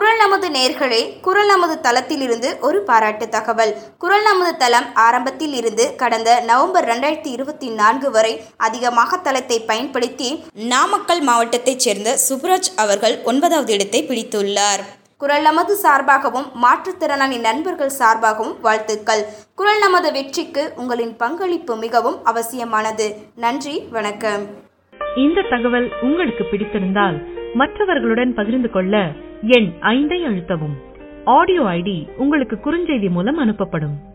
குரல் நமது நேர்களே குரல் நமது தளத்திலிருந்து ஒரு பாராட்டு தகவல் குரல் நமது தளம் ஆரம்பத்தில் இருந்து கடந்த நவம்பர் ரெண்டாயிரத்தி இருபத்தி நான்கு வரை அதிகமாக தளத்தை பயன்படுத்தி நாமக்கல் மாவட்டத்தைச் சேர்ந்த சுப்ராஜ் அவர்கள் ஒன்பதாவது இடத்தை பிடித்துள்ளார் குரல் நமது சார்பாகவும் மாற்றுத்திறனாளி நண்பர்கள் சார்பாகவும் வாழ்த்துக்கள் குரல் நமது வெற்றிக்கு உங்களின் பங்களிப்பு மிகவும் அவசியமானது நன்றி வணக்கம் இந்த தகவல் உங்களுக்கு பிடித்திருந்தால் மற்றவர்களுடன் பகிர்ந்து கொள்ள எண் ஐந்தை அழுத்தவும் ஆடியோ ஐடி உங்களுக்கு குறுஞ்செய்தி மூலம் அனுப்பப்படும்